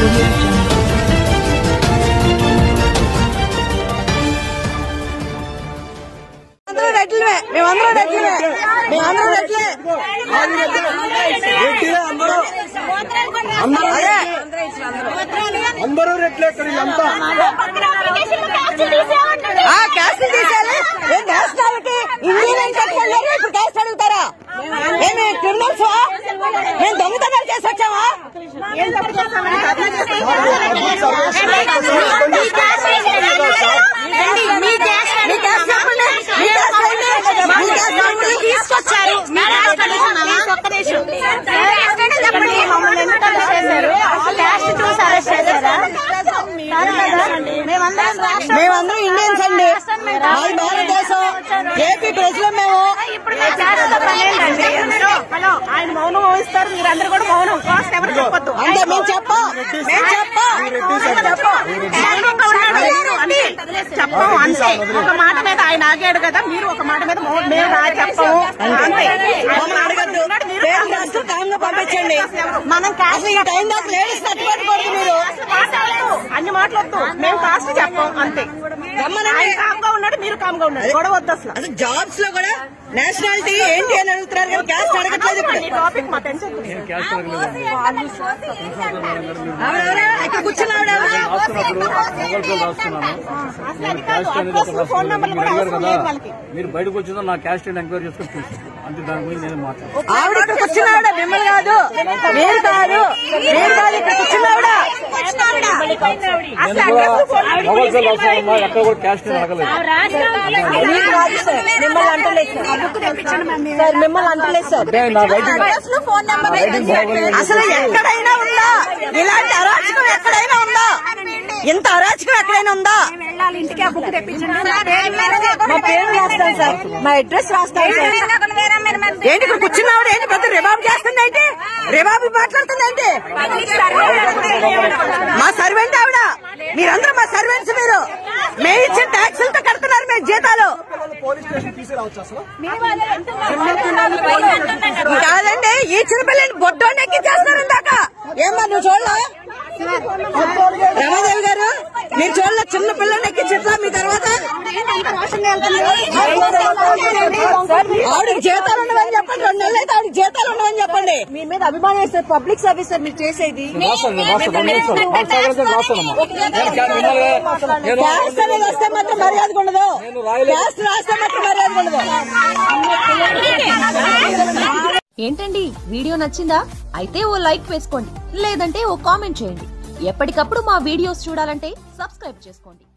audio jungle. అందరూ రెడ్లమే మేమందరం రెడ్లమే మేమందరం రెడ్లే అదే అందరూ రెట్లే ఇక్కడ వీళ్ళంతా ఆ క్యాస్ట్ తీసేయాలి ఏ నేషనాలిటీ ఇండియన్ అని చెప్పుకుంటారు ఇప్పుడు క్యాస్ట్ అడుగుతారా ఏమి క్రిమినల్స్ మేము దొంగతనాలు చేసి వచ్చామా మీ క్యాస్ట్ చెప్పండి మీ క్యాస్ట్ ఏంటి? మీ క్యాస్ట్ ఏంటి? తీసుకొచ్చారు మమ్మల్ని ఎందుకు అరెస్ట్ చేశారు క్యాస్ట్ చూసి అరెస్ట్ చేశారా కాదు కదా మేమందరం రాష్ట్రం మేమందరం ఇండియన్స్ అండి మాది భారతదేశం ఏపీ ప్రజలు మేము ఇప్పుడు మీ క్యాస్ట్ తో పని ఏంటండి హలో ఆయన మౌనం వహిస్తారు మీరందరూ కూడా మౌనం కాస్ట్ ఎవరు చెప్పొద్దు అంటే మేము చెప్పం మేము చెప్పం మౌనంగా ఉన్నాడు మీరు అంతే చెప్పం అంతే ఒక మాట మీద ఆయన ఆగాడు కదా మీరు ఒక మాట మీద మౌనం మేము రా చెప్పము అంతే మమ్మల్ని అడగద్దు పేరు రాస్తూ కామ్గా పంపించండి మనం అసలు ఈ టైం దాకా లేడీస్ తట్టుకోకూడదు మీరు మాట్లాడద్దు అన్ని మాట్లాడద్దు మేము కాస్ట్ చెప్పం అంతే రమ్మనండి. ఆయన కామ్గా ఉన్నాడు మీరు కామ్గా ఉన్నాడు గొడవ వద్దు అసలు అసలు జాబ్స్ లో కూడా నేషనాలిటీ ఏంటి అని అడుగుతున్నారు కానీ క్యాస్ట్ అడగట్లేదు ఈ ఇప్పుడు టాపిక్ మా టెన్షన్ ఆవిడెవరు? ఇక్కడ కూర్చున్న ఆవిడెవరు? ఫోన్ నంబర్లు కూడా అవసరం లేదు కదా వాళ్ళకి మీరు బయటకు వచ్చిందో నా క్యాస్ట్ ఎంక్వైరీ చేసుకుని చూసి అంతే దాని గురించి నేను మాట్లాడతాను ఆవిడ ఇక్కడ కూర్చున్న ఆవిడ మిమ్మల్ని కాదు మీరు కాదు మీరు కాదు ఇక్కడ కూర్చున్న ఆవిడ నేను కూడా మొబైల్ సెల్ అవసరం ఎక్కడ కూడా క్యాస్ట్ అడగలేదు మీకు కాదు సార్ మిమ్మల్ని అంటలేదు సార్ సార్ మిమ్మల్ని అంటలేదు సార్ అంటే నా రైటింగ్ ఫోన్ నెంబర్ నా రైటింగ్ బాగోలేదు అసలు ఎక్కడైనా ఉందా ఇలాంటి అరాచకం ఎక్కడైనా ఉందా ఇంత అరాచకం ఎక్కడైనా ఉందా వెళ్ళాలి ఇంటికి ఆ బుక్ తెప్పించండి మా పేరు రాస్తాను సార్ మా అడ్రస్ రాస్తాను సార్ ఏంటి ఇక్కడ కూర్చున్నావిడ ఏంటి పెద్ద రిబాబు చేస్తుంది ఏంటి రిబాబు మాట్లాడుతుంది ఏంటి మా సర్వెంట్ ఆవిడ మీరందరూ మా సర్వెంట్స్ మీరు మేము ఇచ్చిన ట్యాక్సులతో కడుతున్నారు మేము జీతాలు కాదండి ఈ చిన్నపిల్లని బొట్టోని ఎక్కించేస్తున్నారు ఇందాక ఏమ్మా నువ్వు చూడలా రమాదేవి గారు మీరు చూడలే చిన్న పిల్లని ఎక్కించట్లా మీ తర్వాత ఆవిడకి జీతాలు ఉండవని చెప్పండి రెండు నెలలు అయితే ఆవిడకి జీతాలు ఉండవని చెప్పండి మీ మీద అభిమానం వేస్తారు పబ్లిక్ సర్వీస్ సార్ మీరు చేసేది రాస్తాను రాస్తాను రెండు నిమిషాలు మా సాగర్ రాస్తానమ్మా నేను క్యా- మిమ్మల్ని నేను క్యాస్ట్ అనేది వస్తే మాత్రం మర్యాద ఉండదు నేను రాయలేదు. క్యాస్ట్ రాస్తే మాత్రం మర్యాద ఉండదు ఏంటండి వీడియో నచ్చిందా అయితే ఓ లైక్ వేసుకోండి లేదంటే ఓ కామెంట్ చేయండి ఎప్పటికప్పుడు మా వీడియోస్ చూడాలంటే సబ్స్క్రైబ్ చేసుకోండి